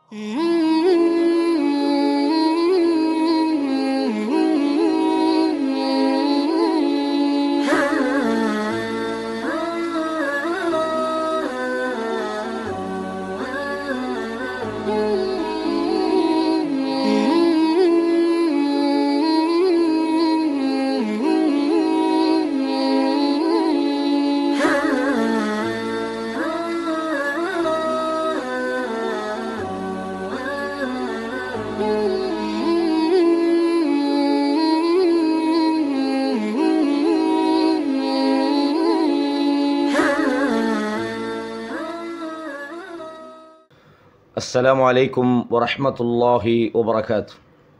السلام عليكم ورحمة الله وبركاته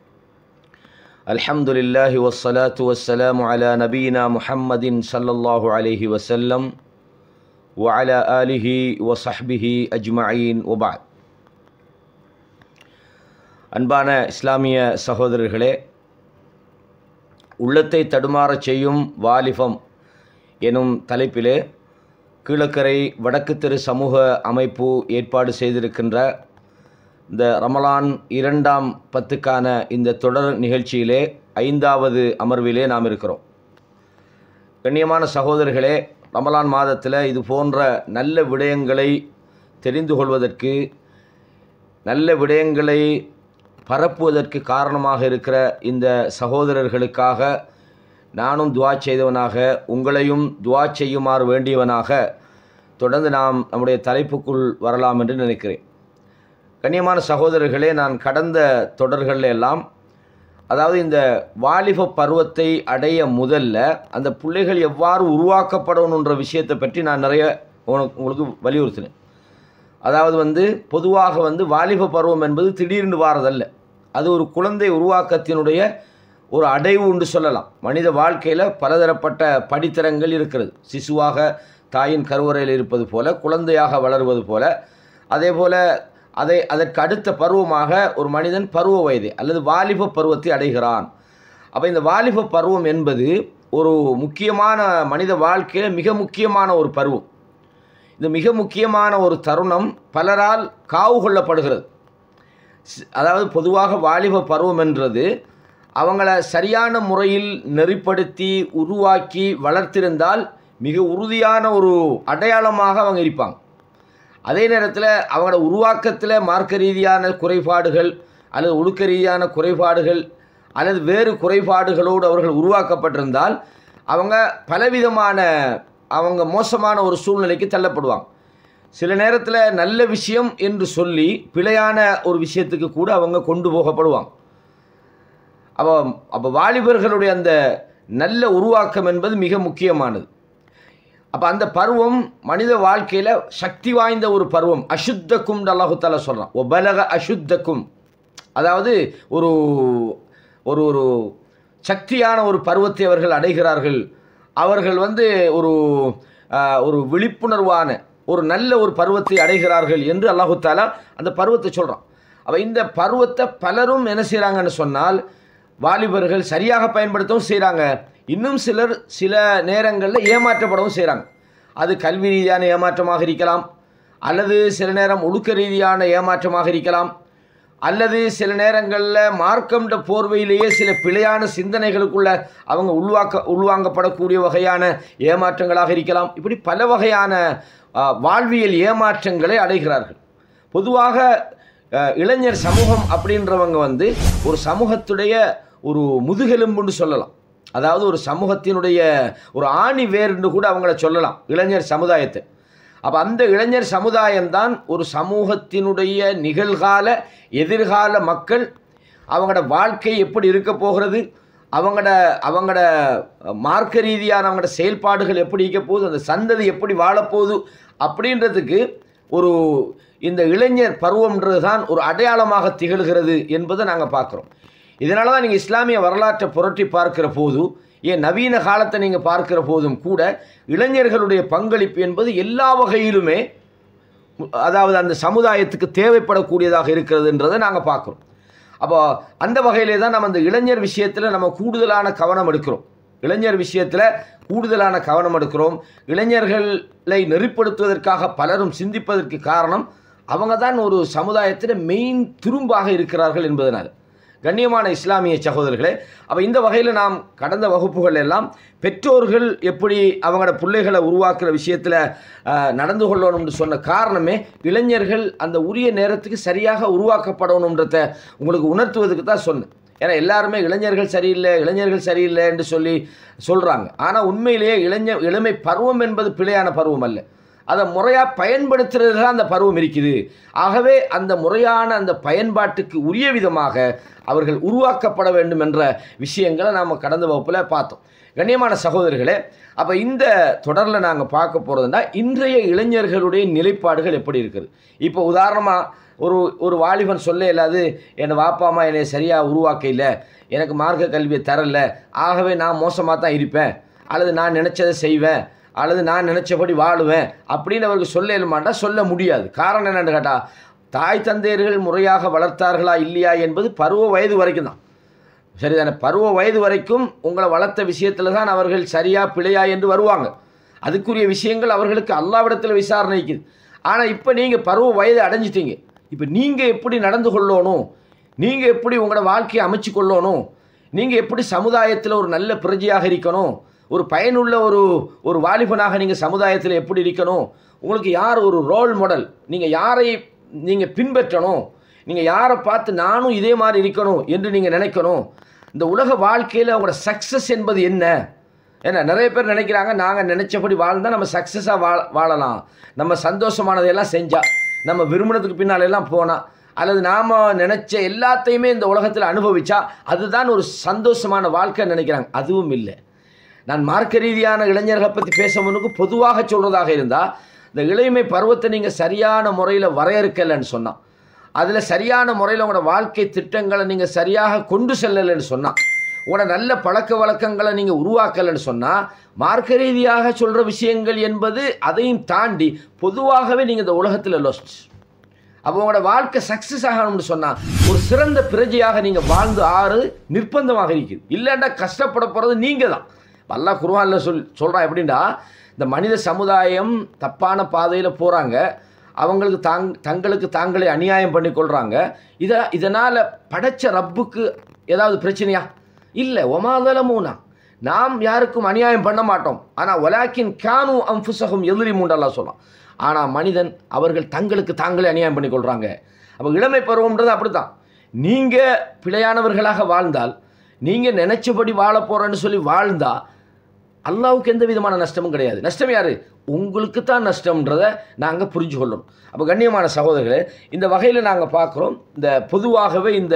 الحمد لله والصلاة والسلام على نبينا محمد صلى الله عليه وسلم وعلى آله وصحبه أجمعين وبعد அன்பான இஸ்லாமிய சகோதரர்களே உள்ளத்தை தடுமாறச் செய்யும் வாலிபம் எனும் தலைப்பிலே கீழக்கரை வடக்கு தெரு சமூக அமைப்பு ஏற்பாடு செய்திருக்கின்ற இந்த ரமலான் இரண்டாம் பத்துக்கான இந்த தொடர் நிகழ்ச்சியிலே ஐந்தாவது அமர்விலே நாம் இருக்கிறோம் கண்ணியமான சகோதரர்களே ரமலான் மாதத்தில் இது போன்ற நல்ல விடயங்களை தெரிந்து கொள்வதற்கு நல்ல விடயங்களை பரப்புவதற்கு காரணமாக இருக்கிற இந்த சகோதரர்களுக்காக நானும் துவா செய்தவனாக உங்களையும் துவா செய்யுமாறு வேண்டியவனாக தொடர்ந்து நாம் நம்முடைய தலைப்புக்குள் வரலாம் என்று நினைக்கிறேன் கண்ணியமான சகோதரர்களே நான் கடந்த தொடர்கள் எல்லாம் அதாவது இந்த வாலிப பருவத்தை அடைய முதல்ல அந்த பிள்ளைகள் எவ்வாறு உருவாக்கப்படணுன்ற விஷயத்தை பற்றி நான் நிறைய உனக்கு உங்களுக்கு வலியுறுத்தினேன் அதாவது வந்து பொதுவாக வந்து வாலிப பருவம் என்பது திடீர்னு வாரதல்ல அது ஒரு குழந்தை உருவாக்கத்தினுடைய ஒரு அடைவு உண்டு சொல்லலாம் மனித வாழ்க்கையில் பலதரப்பட்ட படித்தரங்கள் இருக்கிறது சிசுவாக தாயின் கருவறையில் இருப்பது போல குழந்தையாக வளருவது போல அதே போல் அதை அதற்கு அடுத்த பருவமாக ஒரு மனிதன் பருவ வயது அல்லது வாலிப பருவத்தை அடைகிறான் அப்போ இந்த வாலிப பருவம் என்பது ஒரு முக்கியமான மனித வாழ்க்கையில் மிக முக்கியமான ஒரு பருவம் இது மிக முக்கியமான ஒரு தருணம் பலரால் காவு கொள்ளப்படுகிறது ஸ்- அதாவது பொதுவாக வாலிப பருவம் என்றது அவங்கள சரியான முறையில் நெறிப்படுத்தி உருவாக்கி வளர்த்திருந்தால் மிக உறுதியான ஒரு அடையாளமாக அவங்க இருப்பாங்க அதே நேரத்தில் அவங்களோட உருவாக்கத்தில் மார்க்க ரீதியான குறைபாடுகள் அல்லது ஒழுக்க ரீதியான குறைபாடுகள் அல்லது வேறு குறைபாடுகளோடு அவர்கள் உருவாக்கப்பட்டிருந்தால் அவங்க பலவிதமான அவங்க மோசமான ஒரு சூழ்நிலைக்கு தள்ளப்படுவாங்க சில நேரத்தில் நல்ல விஷயம் என்று சொல்லி பிழையான ஒரு விஷயத்துக்கு கூட அவங்க கொண்டு போகப்படுவாங்க அப்போ அப்போ வாலிபர்களுடைய அந்த நல்ல உருவாக்கம் என்பது மிக முக்கியமானது அப்போ அந்த பருவம் மனித வாழ்க்கையில் சக்தி வாய்ந்த ஒரு பருவம் அசுத்தக்கும் அல்லாஹுத்தாலா சொல்கிறான் ஒபலக அசுத்தக்கும் அதாவது ஒரு ஒரு ஒரு சக்தியான ஒரு பருவத்தை அவர்கள் அடைகிறார்கள் அவர்கள் வந்து ஒரு ஆஹ், ஒரு விழிப்புணர்வான ஒரு நல்ல ஒரு பருவத்தை அடைகிறார்கள் என்று அல்லாஹு தாலா அந்த பருவத்தை சொல்கிறான் அப்போ இந்த பருவத்தை பலரும் என்ன செய்கிறாங்கன்னு சொன்னால் வாலிபர்கள் சரியாக பயன்படுத்தவும் செய்கிறாங்க இன்னும் சிலர் சில நேரங்களில் ஏமாற்றப்படவும் செய்கிறாங்க அது கல்வி ரீதியான ஏமாற்றமாக இருக்கலாம் அல்லது சில நேரம் ஒழுக்க ரீதியான ஏமாற்றமாக இருக்கலாம் அல்லது சில நேரங்களில் மார்க்கம்ன்ற போர்வையிலேயே சில பிழையான சிந்தனைகளுக்குள்ள அவங்க உள்வாக்க உள்வாங்கப்படக்கூடிய வகையான ஏமாற்றங்களாக இருக்கலாம் இப்படி பல வகையான ஆ, வாழ்வியல் ஏமாற்றங்களை அடைகிறார்கள் பொதுவாக அ, இளைஞர் சமூகம் அப்படின்றவங்க வந்து ஒரு சமூகத்துடைய ஒரு முதுகெலும்புன்னு சொல்லலாம் அதாவது ஒரு சமூகத்தினுடைய ஒரு ஆணி வேர்னு கூட அவங்கள சொல்லலாம் இளைஞர் சமுதாயத்தை அப்போ அந்த இளைஞர் சமுதாயம்தான் ஒரு சமூகத்தினுடைய நிகழ்கால எதிர்கால மக்கள் அவங்களோட வாழ்க்கை எப்படி இருக்க போகிறது அவங்களோட அவங்களோட மார்க்க ரீதியான அவங்களோட செயல்பாடுகள் எப்படி இருக்க போகுது அந்த சந்ததி எப்படி வாழப்போகுது அப்படின்றதுக்கு ஒரு இந்த இளைஞர் பருவம்ன்றது தான் ஒரு அடையாளமாக திகழ்கிறது என்பதை நாங்கள் பார்க்குறோம் இதனால தான் நீங்கள் இஸ்லாமிய வரலாற்றை புரட்டி பார்க்கிற போது ஏன் நவீன காலத்தை நீங்கள் பார்க்கிற போதும் கூட இளைஞர்களுடைய பங்களிப்பு என்பது எல்லா வகையிலுமே அதாவது அந்த சமுதாயத்துக்கு தேவைப்படக்கூடியதாக இருக்கிறதுன்றதை நாங்கள் பார்க்குறோம் அப்போ அந்த வகையிலே தான் நம்ம அந்த இளைஞர் விஷயத்தில் நம்ம கூடுதலான கவனம் எடுக்கிறோம் இளைஞர் விஷயத்தில் கூடுதலான கவனம் எடுக்கிறோம் இளைஞர்களை நெறிப்படுத்துவதற்காக பலரும் சிந்திப்பதற்கு காரணம் அவங்க தான் ஒரு சமுதாயத்தில் மெயின் துரும்பாக இருக்கிறார்கள் என்பதனால் கண்ணியமான இஸ்லாமிய சகோதரர்களே அப்போ இந்த வகையில் நாம் கடந்த வகுப்புகள் எல்லாம் பெற்றோர்கள் எப்படி அவங்களோட பிள்ளைகளை உருவாக்குற விஷயத்தில் நடந்து கொள்ளணும்னு சொன்ன காரணமே இளைஞர்கள் அந்த உரிய நேரத்துக்கு சரியாக உருவாக்கப்படணுன்றத உங்களுக்கு உணர்த்துவதுக்கு தான் சொன்னேன் ஏன்னா எல்லாருமே இளைஞர்கள் சரியில்லை இளைஞர்கள் சரியில்லை என்று சொல்லி சொல்கிறாங்க ஆனால் உண்மையிலேயே இளைஞ இளமை பருவம் என்பது பிழையான பருவம் அல்ல அதை முறையாக பயன்படுத்துறது தான் அந்த பருவம் இருக்குது ஆகவே அந்த முறையான அந்த பயன்பாட்டுக்கு உரிய விதமாக அவர்கள் உருவாக்கப்பட வேண்டும் என்ற விஷயங்களை நாம் கடந்த வகுப்பில் பார்த்தோம் கண்ணியமான சகோதரர்களே அப்போ இந்த தொடரில் நாங்கள் பார்க்க போகிறதுனா இன்றைய இளைஞர்களுடைய நிலைப்பாடுகள் எப்படி இருக்குது இப்போ உதாரணமாக ஒரு ஒரு வாலிபன் சொல்ல இல்லாது என் வாப்பா அம்மா என்னை சரியாக உருவாக்க இல்லை எனக்கு மார்க்க கல்வியை தரல ஆகவே நான் மோசமாக தான் இருப்பேன் அல்லது நான் நினச்சதை செய்வேன் அல்லது நான் நினச்சபடி வாழுவேன் அப்படின்னு அவருக்கு சொல்ல இயலுமாட்டா சொல்ல முடியாது காரணம் என்னென்னு கேட்டால் தாய் தந்தையர்கள் முறையாக வளர்த்தார்களா இல்லையா என்பது பருவ வயது வரைக்கும் தான் சரிதானே பருவ வயது வரைக்கும் உங்களை வளர்த்த விஷயத்தில் தான் அவர்கள் சரியா பிழையா என்று வருவாங்க அதுக்குரிய விஷயங்கள் அவர்களுக்கு அல்லாவிடத்தில் விசாரணை இருக்குது ஆனால் இப்போ நீங்கள் பருவ வயது அடைஞ்சிட்டீங்க இப்போ நீங்கள் எப்படி நடந்து கொள்ளணும் நீங்கள் எப்படி உங்களோட வாழ்க்கையை அமைச்சு கொள்ளணும் நீங்கள் எப்படி சமுதாயத்தில் ஒரு நல்ல பிரஜையாக இருக்கணும் ஒரு பயனுள்ள ஒரு ஒரு வாலிபனாக நீங்கள் சமுதாயத்தில் எப்படி இருக்கணும் உங்களுக்கு யார் ஒரு ரோல் மாடல் நீங்கள் யாரை நீங்கள் பின்பற்றணும் நீங்கள் யாரை பார்த்து நானும் இதே மாதிரி இருக்கணும் என்று நீங்கள் நினைக்கணும் இந்த உலக வாழ்க்கையில் உங்களோட சக்ஸஸ் என்பது என்ன ஏன்னா நிறைய பேர் நினைக்கிறாங்க நாங்கள் நினச்சபடி வாழ்ந்தால் நம்ம சக்ஸஸாக வாழ வாழலாம் நம்ம சந்தோஷமானதையெல்லாம் செஞ்சால் நம்ம விரும்பினதுக்கு பின்னால் எல்லாம் போனால் அல்லது நாம் நினச்ச எல்லாத்தையுமே இந்த உலகத்தில் அனுபவிச்சா அதுதான் ஒரு சந்தோஷமான வாழ்க்கைன்னு நினைக்கிறாங்க அதுவும் இல்லை நான் மார்க்க ரீதியான இளைஞர்களை பற்றி பேச முன்னுக்கு பொதுவாக சொல்கிறதாக இருந்தால் இந்த இளைமை பருவத்தை நீங்கள் சரியான முறையில் வரையறுக்கலைன்னு சொன்னான் அதில் சரியான முறையில் உங்களோட வாழ்க்கை திட்டங்களை நீங்கள் சரியாக கொண்டு செல்லலைன்னு சொன்னான் உங்களோட நல்ல பழக்க வழக்கங்களை நீங்கள் உருவாக்கலைன்னு சொன்னால் மார்க்க ரீதியாக சொல்கிற விஷயங்கள் என்பது அதையும் தாண்டி பொதுவாகவே நீங்கள் இந்த உலகத்தில் லொஸ்ட் அப்போ உங்களோட வாழ்க்கை சக்ஸஸ் ஆகணும்னு சொன்னால் ஒரு சிறந்த பிரஜையாக நீங்கள் வாழ்ந்து ஆறு நிர்பந்தமாக இருக்குது இல்லைன்னா கஷ்டப்பட போகிறது நீங்கள் தான் அல்லா குருவானில் சொல் சொல்கிறான் எப்படின்னா இந்த மனித சமுதாயம் தப்பான பாதையில் போகிறாங்க அவங்களுக்கு தாங் தங்களுக்கு தாங்களே அநியாயம் பண்ணி கொள்கிறாங்க இதை இதனால் படைச்ச ரப்புக்கு ஏதாவது பிரச்சனையா இல்லை ஒமாதலமூனா நாம் யாருக்கும் அநியாயம் பண்ண மாட்டோம் ஆனால் ஒலாக்கின் கேனு அம்புசகம் எதிரி மூண்டெல்லாம் சொல்லலாம் ஆனால் மனிதன் அவர்கள் தங்களுக்கு தாங்களே அநியாயம் பண்ணி கொள்கிறாங்க அப்போ இளமை பருவம்ன்றது அப்படி தான் நீங்கள் பிழையானவர்களாக வாழ்ந்தால் நீங்கள் நினச்சபடி வாழ போகிறேன்னு சொல்லி வாழ்ந்தா அல்லாவுக்கு எந்த விதமான நஷ்டமும் கிடையாது நஷ்டம் யார் உங்களுக்கு தான் நஷ்டம்ன்றதை நாங்கள் புரிஞ்சு கொள்ளணும் அப்போ கண்ணியமான சகோதரர்களே இந்த வகையில் நாங்கள் பார்க்குறோம் இந்த பொதுவாகவே இந்த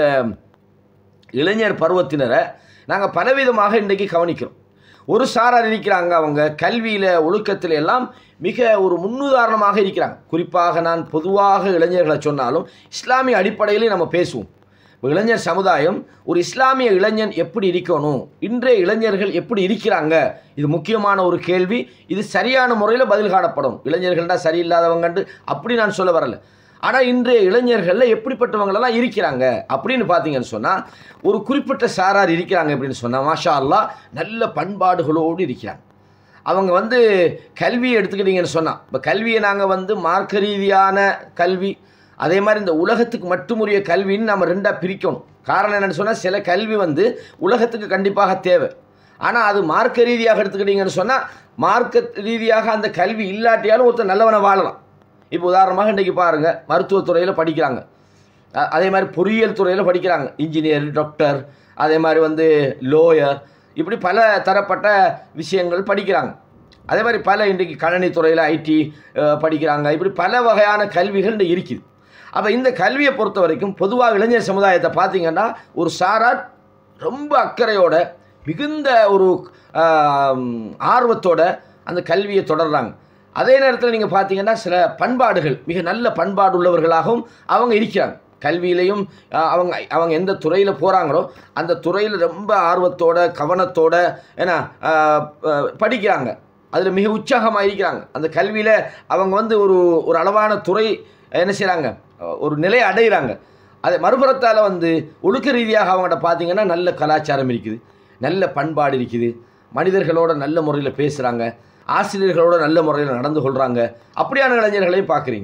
இளைஞர் பருவத்தினரை நாங்கள் பலவிதமாக இன்றைக்கி கவனிக்கிறோம் ஒரு சாரார் இருக்கிறாங்க அவங்க கல்வியில் ஒழுக்கத்தில் எல்லாம் மிக ஒரு முன்னுதாரணமாக இருக்கிறாங்க குறிப்பாக நான் பொதுவாக இளைஞர்களை சொன்னாலும் இஸ்லாமிய அடிப்படையிலே நம்ம பேசுவோம் இப்போ இளைஞர் சமுதாயம் ஒரு இஸ்லாமிய இளைஞன் எப்படி இருக்கணும் இன்றைய இளைஞர்கள் எப்படி இருக்கிறாங்க இது முக்கியமான ஒரு கேள்வி இது சரியான முறையில் பதில் காணப்படும் இளைஞர்கள்டா சரியில்லாதவங்கண்டு அப்படி நான் சொல்ல வரல ஆனால் இன்றைய இளைஞர்களில் எப்படிப்பட்டவங்களெல்லாம் இருக்கிறாங்க அப்படின்னு பார்த்தீங்கன்னு சொன்னால் ஒரு குறிப்பிட்ட சாரார் இருக்கிறாங்க அப்படின்னு சொன்னால் மாஷா அல்லா நல்ல பண்பாடுகளோடு இருக்கிறாங்க அவங்க வந்து கல்வியை எடுத்துக்கிட்டீங்கன்னு சொன்னால் இப்போ கல்வியை நாங்கள் வந்து மார்க்க ரீதியான கல்வி அதே மாதிரி இந்த உலகத்துக்கு மட்டுமுரிய கல்வின்னு நம்ம ரெண்டாக பிரிக்கணும் காரணம் என்னென்னு சொன்னால் சில கல்வி வந்து உலகத்துக்கு கண்டிப்பாக தேவை ஆனால் அது மார்க்க ரீதியாக எடுத்துக்கிட்டீங்கன்னு சொன்னால் மார்க்க ரீதியாக அந்த கல்வி இல்லாட்டியாலும் ஒருத்தர் நல்லவனை வாழலாம் இப்போ உதாரணமாக இன்றைக்கி பாருங்கள் மருத்துவத்துறையில் படிக்கிறாங்க அ- அதே மாதிரி பொறியியல் துறையில் படிக்கிறாங்க இன்ஜினியர் டாக்டர் அதே மாதிரி வந்து லோயர் இப்படி பல தரப்பட்ட விஷயங்கள் படிக்கிறாங்க அதே மாதிரி பல இன்றைக்கி கணனி துறையில் ஐடி படிக்கிறாங்க இப்படி பல வகையான கல்விகள் இன்றைக்கு இருக்குது அப்போ இந்த கல்வியை பொறுத்த வரைக்கும் பொதுவாக இளைஞர் சமுதாயத்தை பார்த்தீங்கன்னா ஒரு சாரார் ரொம்ப அக்கறையோட மிகுந்த ஒரு ஆம், ஆர்வத்தோட அந்த கல்வியை தொடர்றாங்க அதே நேரத்தில் நீங்கள் பார்த்தீங்கன்னா சில பண்பாடுகள் மிக நல்ல பண்பாடு உள்ளவர்களாகவும் அவங்க இருக்கிறாங்க கல்வியிலையும் அஹ், அவங்க அவங்க எந்த துறையில் போகிறாங்களோ அந்த துறையில் ரொம்ப ஆர்வத்தோட கவனத்தோட ஏன்னா அஹ், அஹ், படிக்கிறாங்க அதில் மிக உற்சாகமாக இருக்கிறாங்க அந்த கல்வியில் அவங்க வந்து ஒரு ஒரு அளவான துறை என்ன செய்கிறாங்க ஒரு நிலையை அடைகிறாங்க அதை மறுபுறத்தால் வந்து ஒழுக்க ரீதியாக அவங்கள்ட்ட பார்த்தீங்கன்னா நல்ல கலாச்சாரம் இருக்குது நல்ல பண்பாடு இருக்குது மனிதர்களோட நல்ல முறையில் பேசுகிறாங்க ஆசிரியர்களோட நல்ல முறையில் நடந்து கொள்கிறாங்க அப்படியான இளைஞர்களையும் பார்க்குறீங்க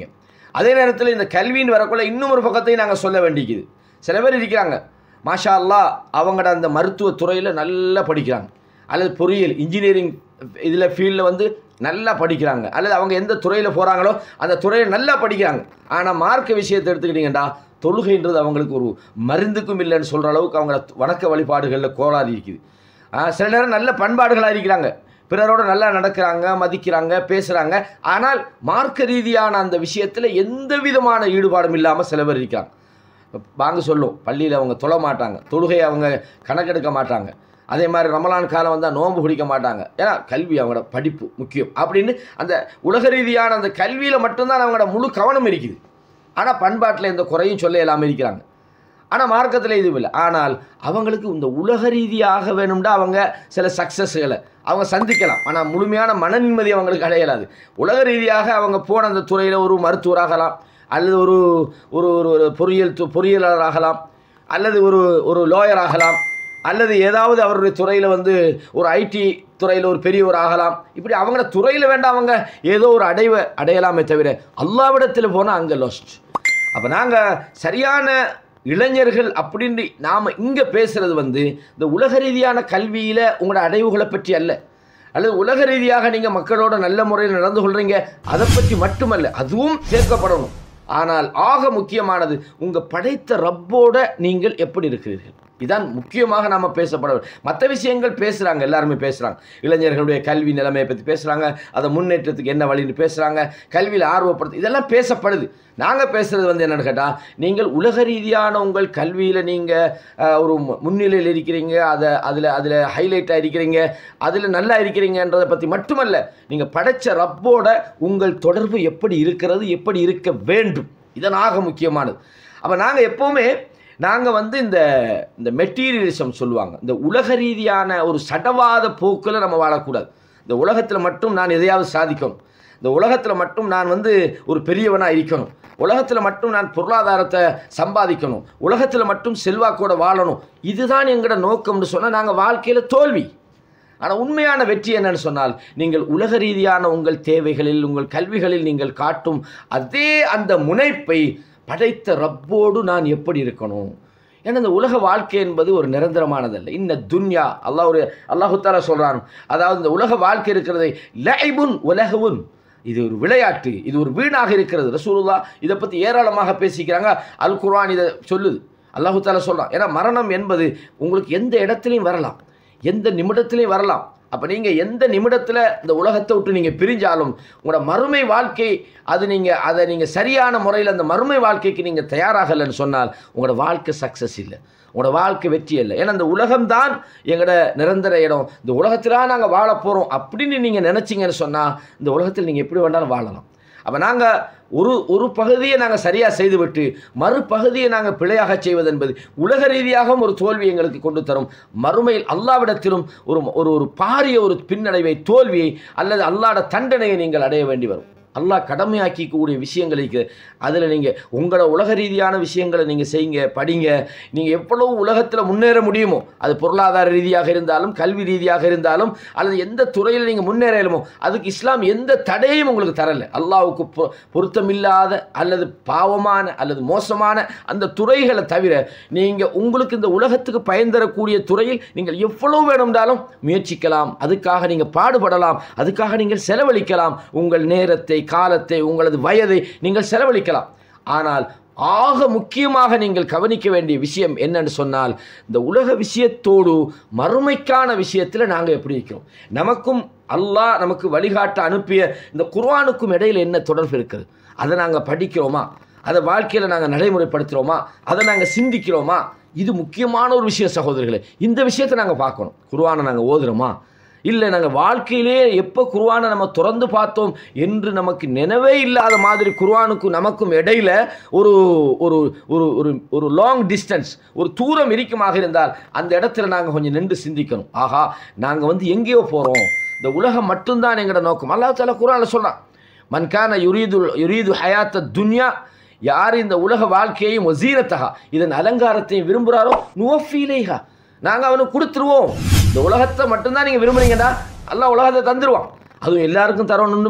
அதே நேரத்தில் இந்த கல்வின்னு வரக்குள்ள இன்னும் ஒரு பக்கத்தையும் நாங்கள் சொல்ல வேண்டிக்குது சில பேர் இருக்கிறாங்க மாஷா அல்லாஹ் அவங்களோட அந்த மருத்துவ துறையில் நல்லா படிக்கிறாங்க அல்லது பொறியியல் இன்ஜினியரிங் இதில் ஃபீல்டில் வந்து நல்லா படிக்கிறாங்க அல்லது அவங்க எந்த துறையில் போகிறாங்களோ அந்த துறையில் நல்லா படிக்கிறாங்க ஆனால் மார்க்க விஷயத்தை எடுத்துக்கிட்டிங்கன்னா தொழுகைன்றது அவங்களுக்கு ஒரு மருந்துக்கும் இல்லைன்னு சொல்கிற அளவுக்கு அவங்க வணக்க வழிபாடுகளில் கோளாறு இருக்குது ஆ, சில நேரம் நல்ல பண்பாடுகளாக இருக்கிறாங்க பிறரோட நல்லா நடக்கிறாங்க மதிக்கிறாங்க பேசுகிறாங்க ஆனால் மார்க்க ரீதியான அந்த விஷயத்தில் எந்த விதமான ஈடுபாடும் இல்லாமல் சில பேர் இருக்கிறாங்க வாங்க சொல்லும் பள்ளியில் அவங்க தொழ மாட்டாங்க தொழுகையை அவங்க கணக்கெடுக்க மாட்டாங்க அதே மாதிரி ரமலான் காலம் வந்தால் நோன்பு குடிக்க மாட்டாங்க ஏன்னா கல்வி அவங்களோட படிப்பு முக்கியம் அப்படின்னு அந்த உலக ரீதியான அந்த கல்வியில் மட்டும்தான் அவங்களோட முழு கவனம் இருக்குது ஆனால் பண்பாட்டில் எந்த குறையும் சொல்ல இல்லாமல் இருக்கிறாங்க ஆனால் மார்க்கத்தில் இதுவும் இல்லை ஆனால் அவங்களுக்கு இந்த உலக ரீதியாக வேணும்னா அவங்க சில சக்ஸஸ்களை அவங்க சந்திக்கலாம் ஆனால் முழுமையான மன நிம்மதி அவங்களுக்கு அடையலாது உலக ரீதியாக அவங்க போன அந்த துறையில் ஒரு மருத்துவராகலாம் அல்லது ஒரு ஒரு ஒரு ஒரு பொறியியல் து- பொறியியலாளராகலாம் அல்லது ஒரு ஒரு lawyer ஆகலாம் அல்லது ஏதாவது அவருடைய துறையில் வந்து ஒரு ஐடி துறையில் ஒரு பெரியவர் ஆகலாம் இப்படி அவங்கள துறையில் வேண்டாம் அவங்க ஏதோ ஒரு அடைவை அடையலாமே தவிர அல்லாவிடத்தில் போனால் அங்கே லோஸ்ட் அப்போ நாங்கள் சரியான இளைஞர்கள் அப்படின்னு நாம் இங்கே பேசுகிறது வந்து இந்த உலக ரீதியான கல்வியில் உங்களோட அடைவுகளை பற்றி அல்ல அல்லது உலக ரீதியாக நீங்கள் மக்களோட நல்ல முறையில் நடந்து கொள்கிறீங்க அதை பற்றி மட்டுமல்ல அதுவும் சேர்க்கப்படணும் ஆனால் ஆக முக்கியமானது உங்கள் படைத்த ரப்போட நீங்கள் எப்படி இருக்கிறீர்கள் இதான் முக்கியமாக நாம் பேசப்பட மற்ற விஷயங்கள் பேசுகிறாங்க எல்லாருமே பேசுகிறாங்க இளைஞர்களுடைய கல்வி நிலைமையை பற்றி பேசுகிறாங்க அதை முன்னேற்றத்துக்கு என்ன வழின்னு பேசுகிறாங்க கல்வியில் ஆர்வப்படுத்து இதெல்லாம் பேசப்படுது நாங்கள் பேசுகிறது வந்து என்னென்னு கேட்டால் நீங்கள் உலக ரீதியான உங்கள் கல்வியில் நீங்கள் ஒரு மு- முன்னிலையில் இருக்கிறீங்க அதை அதில் அதில் ஹைலைட்டாக இருக்கிறீங்க அதில் நல்லா இருக்கிறீங்கன்றதை பற்றி மட்டுமல்ல நீங்கள் படைச்ச ரப்போட உங்கள் தொடர்பு எப்படி இருக்கிறது எப்படி இருக்க வேண்டும் இதனாக முக்கியமானது அப்போ நாங்கள் எப்போவுமே நாங்கள் வந்து இந்த இந்த மெட்டீரியலிசம் சொல்லுவாங்க இந்த உலக ரீதியான ஒரு சடவாத போக்கில் நம்ம வாழக்கூடாது இந்த உலகத்தில் மட்டும் நான் எதையாவது சாதிக்கணும் இந்த உலகத்தில் மட்டும் நான் வந்து ஒரு பெரியவனாக இருக்கணும் உலகத்தில் மட்டும் நான் பொருளாதாரத்தை சம்பாதிக்கணும் உலகத்தில் மட்டும் செல்வாக்கோட வாழணும் இதுதான் எங்களோட நோக்கம்னு சொன்னால் நாங்கள் வாழ்க்கையில் தோல்வி ஆனால் உண்மையான வெற்றி என்னன்னு சொன்னால் நீங்கள் உலக ரீதியான உங்கள் தேவைகளில் உங்கள் கல்விகளில் நீங்கள் காட்டும் அதே அந்த முனைப்பை படைத்த ரப்போடு நான் எப்படி இருக்கணும் ஏன்னா இந்த உலக வாழ்க்கை என்பது ஒரு நிரந்தரமானதல்ல இன்ன துன்யா அல்லாஹ் ஒரு அல்லாஹு தாலா சொல்கிறான் அதாவது இந்த உலக வாழ்க்கை இருக்கிறதை லைபுன் உலகவுன் இது ஒரு விளையாட்டு இது ஒரு வீணாக இருக்கிறது ரசூலுல்லா இதை பற்றி ஏராளமாக பேசிக்கிறாங்க அல் குர்ஆன் இதை சொல்லுது அல்லாஹு தாலா சொல்கிறான் ஏன்னா மரணம் என்பது உங்களுக்கு எந்த இடத்துலையும் வரலாம் எந்த நிமிடத்திலையும் வரலாம் அப்போ நீங்கள் எந்த நிமிடத்தில் இந்த உலகத்தை விட்டு நீங்கள் பிரிஞ்சாலும் உங்களோட மறுமை வாழ்க்கை அது நீங்கள் அதை நீங்கள் சரியான முறையில் அந்த மறுமை வாழ்க்கைக்கு நீங்கள் தயாராகலைன்னு சொன்னால் உங்களோட வாழ்க்கை சக்ஸஸ் இல்லை உங்களோட வாழ்க்கை வெற்றி இல்லை ஏன்னா இந்த உலகம்தான் எங்களோட நிரந்தர இடம் இந்த உலகத்தில் நாங்கள் வாழ போகிறோம் அப்படின்னு நீங்கள் நினச்சிங்கன்னு சொன்னால் இந்த உலகத்தில் நீங்கள் எப்படி வேண்டாலும் வாழலாம் அப்போ நாங்கள் ஒரு ஒரு பகுதியை நாங்கள் சரியாக செய்துவிட்டு மறுபகுதியை நாங்கள் பிழையாக செய்வது என்பது உலக ரீதியாகவும் ஒரு தோல்வி எங்களுக்கு கொண்டு தரும் மறுமையில் அல்லாவிடத்திலும் ஒரு ஒரு ஒரு பாரிய ஒரு பின்னடைவை தோல்வியை அல்லது அல்லாட தண்டனையை நீங்கள் அடைய வேண்டி வரும் அல்லாஹ் கடமையாக்கிக்கூடிய விஷயங்கள் இருக்குது அதில் நீங்கள் உங்களோட உலக ரீதியான விஷயங்களை நீங்கள் செய்யுங்க படிங்க நீங்கள் எவ்வளவு உலகத்தில் முன்னேற முடியுமோ அது பொருளாதார ரீதியாக இருந்தாலும் கல்வி ரீதியாக இருந்தாலும் அல்லது எந்த துறையில் நீங்கள் முன்னேறலுமோ அதுக்கு இஸ்லாம் எந்த தடையும் உங்களுக்கு தரலை அல்லாஹ்வுக்கு பொ பொருத்தமில்லாத அல்லது பாவமான அல்லது மோசமான அந்த துறைகளை தவிர நீங்கள் உங்களுக்கு இந்த உலகத்துக்கு பயன் தரக்கூடிய துறையில் நீங்கள் எவ்வளவு வேணும்னாலும் முயற்சிக்கலாம் அதுக்காக நீங்கள் பாடுபடலாம் அதுக்காக நீங்கள் செலவழிக்கலாம் உங்கள் நேரத்தை காலத்தை உங்களது வயதை நீங்கள் செலவழிக்கலாம் ஆனால் ஆக முக்கியமாக நீங்கள் கவனிக்க வேண்டிய விஷயம் என்னன்னு சொன்னால் இந்த உலக விஷயத்தோடு மறுமைக்கான விஷயத்தில் நாங்கள் எப்படி இருக்கிறோம் நமக்கும் அல்லாஹ் நமக்கு வழிகாட்ட அனுப்பிய இந்த குர்ஆனுக்கும் இடையில் என்ன தொடர்பு இருக்குது அதை நாங்கள் படிக்கிறோமா அதை வாழ்க்கையில் நாங்கள் நடைமுறைப்படுத்துகிறோமா அதை நாங்கள் சிந்திக்கிறோமா இது முக்கியமான ஒரு விஷயம் சகோதரர்களே இந்த விஷயத்தை நாங்கள் பார்க்கணும் குர்ஆனை நாங்கள் ஓதுறோமா இல்லை நாங்கள் வாழ்க்கையிலே எப்போ குர்ஆனை நம்ம திறந்து பார்த்தோம் என்று நமக்கு நினைவே இல்லாத மாதிரி குர்ஆனுக்கும் நமக்கும் இடையில ஒரு ஒரு ஒரு ஒரு ஒரு லாங் டிஸ்டன்ஸ் ஒரு தூரம் இருக்குமாக இருந்தால் அந்த இடத்துல நாங்கள் கொஞ்சம் நின்று சிந்திக்கணும் ஆஹா நாங்கள் வந்து எங்கேயோ போகிறோம் இந்த உலகம் மட்டும்தான் எங்களோட நோக்கம் அல்லாஹ் தாலா குர்ஆனில் சொல்கிறான் மன்கான யுரீது யுரீது ஹயாத்த துன்யா யார் இந்த உலக வாழ்க்கையையும் வசீரத்தகா இதன் அலங்காரத்தையும் விரும்புகிறாரோ நுவஃபீலேஹா நாங்கள் அவனுக்கு கொடுத்துருவோம் இந்த உலகத்தை மட்டும்தான் நீங்கள் விரும்புறீங்கடா அல்லாஹ் உலகத்தை தந்துடுவான் அதுவும் எல்லாருக்கும் தரணும் ஒன்றும் இல்லை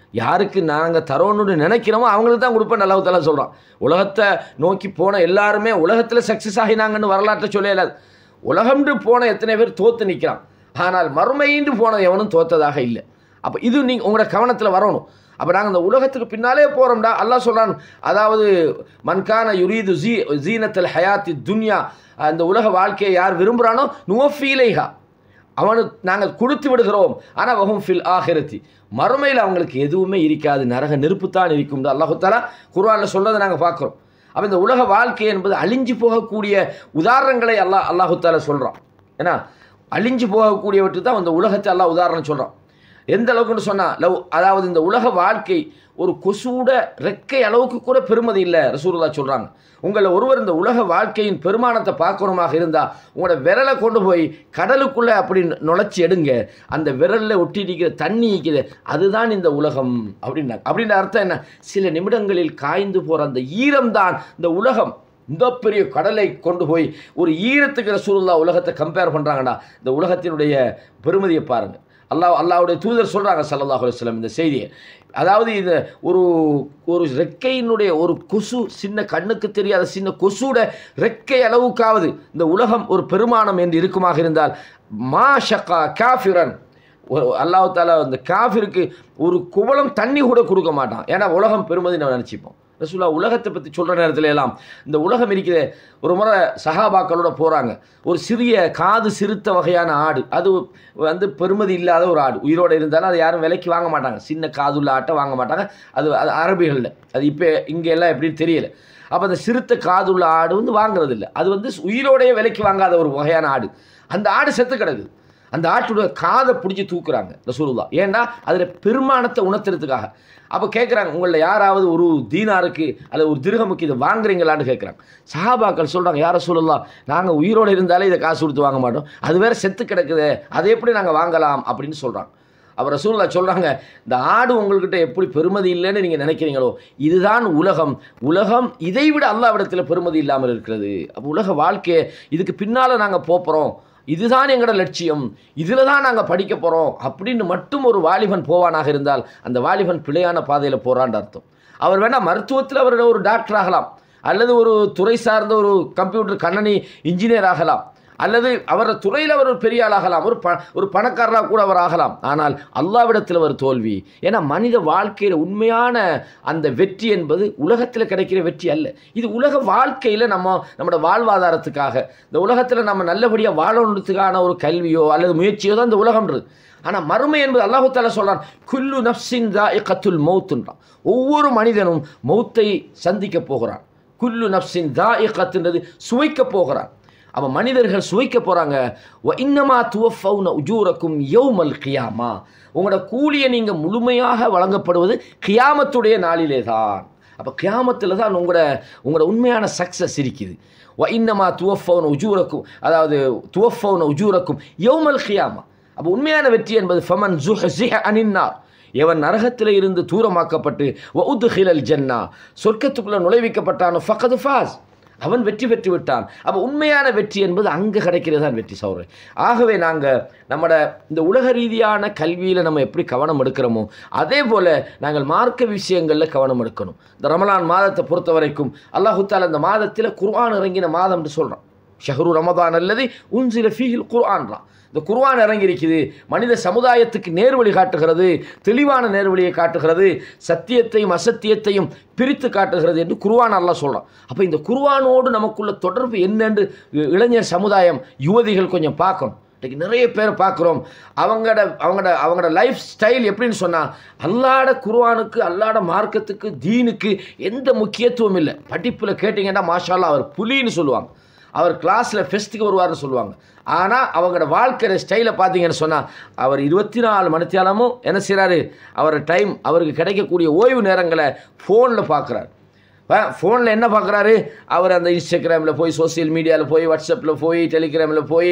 யாருக்கு நாங்கள் தரோன்னு நினைக்கிறோமோ அவங்களுக்கு தான் கொடுப்பேன் அல்லாஹ் தாலா சொல்கிறோம் உலகத்தை நோக்கி போன எல்லாருமே உலகத்தில் சக்ஸஸ் ஆகினாங்கன்னு வரலாற்றை சொல்லலாது உலகம்னு போன எத்தனை பேர் தோத்து நிற்கிறான் ஆனால் மறுமையின்று போன எவனும் தோத்ததாக இல்லை அப்போ இது நீங்கள் உங்களோட கவனத்தில் வரணும் அப்போ நாங்கள் இந்த உலகத்துக்கு பின்னாலே போகிறோம்டா அல்லாஹ் சொல்கிறான் அதாவது மன்கான யுரீது ஜீ ஜீனத்தல் ஹயாத்தி துன்யா அந்த உலக வாழ்க்கையை யார் விரும்புகிறானோ நுவஃபீலைஹா அவனுக்கு நாங்கள் கொடுத்து விடுகிறோம் ஆனால் வஹும் ஃபில் ஆஹிரத்தி மறுமையில் அவங்களுக்கு எதுவுமே இருக்காது நரக நெருப்புத்தான் இருக்கும் அல்லாஹு தாலா குர்ஆனில் சொல்றதை நாங்கள் பார்க்குறோம் அப்போ இந்த உலக வாழ்க்கை என்பது அழிஞ்சு போகக்கூடிய உதாரணங்களை அல்லாஹ் அல்லாஹு தாலா சொல்கிறான் ஏன்னா அழிஞ்சு போகக்கூடியவற்று தான் இந்த உலகத்தை அல்லாஹ் உதாரணம் சொல்கிறான் எந்த அளவுக்குன்னு சொன்னால் லவ் அதாவது இந்த உலக வாழ்க்கை ஒரு கொசுவோட ரெக்கை அளவுக்கு கூட பெருமதி இல்லை ரசூலுல்லா சொல்கிறாங்க உங்களை ஒருவர் இந்த உலக வாழ்க்கையின் பெருமானத்தை பார்க்கணுமாக இருந்தால் உங்களோட விரலை கொண்டு போய் கடலுக்குள்ளே அப்படி நுழைச்சி எடுங்க அந்த விரலில் ஒட்டி இருக்கிற தண்ணி இருக்குது அதுதான் இந்த உலகம் அப்படின்னாங்க அப்படின்ற அர்த்தம் என்ன சில நிமிடங்களில் காய்ந்து போகிற அந்த ஈரம்தான் இந்த உலகம் இந்த பெரிய கடலை கொண்டு போய் ஒரு ஈரத்துக்கு ரசூலுல்லா உலகத்தை கம்பேர் பண்ணுறாங்கடா இந்த உலகத்தினுடைய பெருமதியை பாருங்கள் அல்லாஹ் அல்லாஹ்வுடைய தூதர் சொல்கிறாங்க சல்லல்லாஹு அலைஹி வஸல்லம் இந்த செய்தியை அதாவது இது ஒரு ஒரு ரெக்கையினுடைய ஒரு கொசு சின்ன கண்ணுக்கு தெரியாத சின்ன கொசுட ரெக்கை அளவுக்காவது இந்த உலகம் ஒரு பெருமானம் என்று இருக்குமாக இருந்தால் மா ஷக்கா காஃபிரன் ஒரு அல்லாஹ் தாலா அந்த காஃபிருக்கு ஒரு குவளம் தண்ணி கூட கொடுக்க மாட்டான் ஏன்னா உலகம் பெருமதி நம்ம நினச்சிப்போம் ரசூலா உலகத்தை பற்றி சொல்கிற நேரத்துல எல்லாம் இந்த உலகம் இருக்கிற ஒரு முறை சஹாபாக்களோட போகிறாங்க ஒரு சிறிய காது சிறுத்த வகையான ஆடு அது வந்து பெருமதி இல்லாத ஒரு ஆடு உயிரோடு இருந்தாலும் அதை யாரும் விலைக்கு வாங்க மாட்டாங்க சின்ன காதுள்ள ஆட்டை வாங்க மாட்டாங்க அது அது அரபிகளில் அது இப்போ இங்கே எல்லாம் எப்படின்னு தெரியல அப்போ அந்த சிறுத்த காதுள்ள ஆடு வந்து வாங்குறது இல்லை அது வந்து உயிரோடைய விலைக்கு வாங்காத ஒரு வகையான ஆடு அந்த ஆடு செத்து கிடக்குது அந்த ஆட்டுடைய காதை பிடிச்சி தூக்குறாங்க ரசூலுல்லா ஏன்னா அதில் பெருமானத்தை உணர்த்துறதுக்காக அப்போ கேட்குறாங்க உங்களில் யாராவது ஒரு தீனாருக்கு அல்லது ஒரு திருகமுக்கு இதை வாங்குறீங்களான்னு கேட்குறாங்க சஹாபாக்கள் சொல்கிறாங்க யார சொல்லலாம் நாங்கள் உயிரோடு இருந்தாலே இதை காசு கொடுத்து வாங்க மாட்டோம் அது வேற செத்து கிடக்குதே அதை எப்படி நாங்கள் வாங்கலாம் அப்படின்னு சொல்கிறாங்க அவர் ரசூல்லா சொல்கிறாங்க இந்த ஆடு உங்கள்கிட்ட எப்படி பெருமதி இல்லைன்னு நீங்கள் நினைக்கிறீங்களோ இதுதான் உலகம் உலகம் இதை விட அல்லாவிடத்தில் பெருமதி இல்லாமல் இருக்கிறது அப்போ உலக வாழ்க்கையை இதுக்கு பின்னால் நாங்கள் போகிறோம் இதுதான் எங்களோட லட்சியம் இதில் தான் நாங்கள் படிக்க போகிறோம் அப்படின்னு மட்டும் ஒரு வாலிபன் போவானாக இருந்தால் அந்த வாலிபன் பிழையான பாதையில் போகிறான்னு அர்த்தம் அவர் வேணால் மருத்துவத்தில் அவர் ஒரு டாக்டர் ஆகலாம் அல்லது ஒரு துறை சார்ந்த ஒரு கம்ப்யூட்டர் கண்ணனி இன்ஜினியர் ஆகலாம் அல்லது அவர துறையில் அவர் ஒரு பெரிய ஆளாகலாம் ஒரு ப ஒரு பணக்காரராக கூட அவர் ஆகலாம் ஆனால் அல்லாவிடத்தில் ஒரு தோல்வி ஏன்னா மனித வாழ்க்கையில் உண்மையான அந்த வெற்றி என்பது உலகத்தில் கிடைக்கிற வெற்றி அல்ல இது உலக வாழ்க்கையில் நம்ம நம்மளோட வாழ்வாதாரத்துக்காக இந்த உலகத்தில் நம்ம நல்லபடியாக வாழணுன்றதுக்கான ஒரு கல்வியோ அல்லது முயற்சியோ தான் இந்த உலகம்ன்றது ஆனால் மறுமை என்பது அல்லாஹு தாலா சொல்கிறான் குல்லு நப்சின் தா கத்துல் மௌத்துன்றான் ஒவ்வொரு மனிதனும் மௌத்தை சந்திக்க போகிறான் குல்லு நப்சின் தா கத்துன்றது சுவைக்க போகிறான் அப்போ மனிதர்கள் சுவைக்க போகிறாங்க ஒ இன்னமா துவஃபவுன உஜூரக்கும் யௌமல் கியாமா உங்களோட கூலியை நீங்கள் முழுமையாக வழங்கப்படுவது கியாமத்துடைய நாளிலே தான் அப்போ கியாமத்தில் தான் உங்களோட உங்களோட உண்மையான சக்ஸஸ் இருக்குது ஒ இன்னமா துவஃபவுன உஜூரக்கும் அதாவது துவஃபவுன உஜூரக்கும் யௌமல் கியாமா அப்போ உண்மையான வெற்றி என்பது ஃபமன் ஜுஹ் அனின்னார் எவன் நரகத்தில் இருந்து தூரமாக்கப்பட்டு வவுது ஹிலல் ஜன்னா சொர்க்கத்துக்குள்ளே நுழைவிக்கப்பட்டானோ ஃபகது ஃபாஸ் அவன் வெற்றி பெற்று விட்டான் அப்போ உண்மையான வெற்றி என்பது அங்கே கிடைக்கிறது தான் வெற்றி சௌரன் ஆகவே நாங்கள் நம்மட இந்த உலக ரீதியான கல்வியில் நம்ம எப்படி கவனம் எடுக்கிறோமோ அதே போல் நாங்கள் மார்க்க விஷயங்களில் கவனம் எடுக்கணும் இந்த ரமலான் மாதத்தை பொறுத்த வரைக்கும் அல்லாஹு தாலா இந்த மாதத்தில் குர்ஆன் இறங்கின மாதம்னு சொல்கிறான் ஷஹரு ரமதான் அல்லது உன்சில ஃபீஹில் குர்ஆன்றான் இந்த குர்ஆன் இறங்கியிருக்குது மனித சமுதாயத்துக்கு நேர்வழி காட்டுகிறது தெளிவான நேர்வழியை காட்டுகிறது சத்தியத்தையும் அசத்தியத்தையும் பிரித்து காட்டுகிறது என்று குர்ஆன் அல்லாஹ் சொல்கிறான் அப்போ இந்த குர்ஆனோடு நமக்குள்ள தொடர்பு என்னென்று இளைஞர் சமுதாயம் யுவதிகள் கொஞ்சம் பார்க்கணும் இன்றைக்கி நிறைய பேர் பார்க்குறோம் அவங்களோட அவங்களோட அவங்களோட லைஃப் ஸ்டைல் எப்படின்னு சொன்னால் அல்லாட குர்ஆனுக்கு அல்லாட மார்க்கத்துக்கு தீனுக்கு எந்த முக்கியத்துவம் இல்லை படிப்பில் கேட்டிங்கன்னா மாஷால்லா அவர் புலின்னு சொல்லுவாங்க அவர் கிளாஸில் ஃபெஸ்ட்டுக்கு வருவார்னு சொல்லுவாங்க ஆனால் அவங்களோட வாழ்க்கையோட ஸ்டைலை பார்த்தீங்கன்னு சொன்னால் அவர் இருபத்தி நாலு மணித்தியாலமும் என்ன செய்கிறாரு அவர் டைம் அவருக்கு கிடைக்கக்கூடிய ஓய்வு நேரங்களை ஃபோனில் பார்க்குறாரு ஃபோனில் என்ன பார்க்குறாரு அவர் அந்த இன்ஸ்டாகிராமில் போய் சோசியல் மீடியாவில் போய் வாட்ஸ்அப்பில் போய் டெலிகிராமில் போய்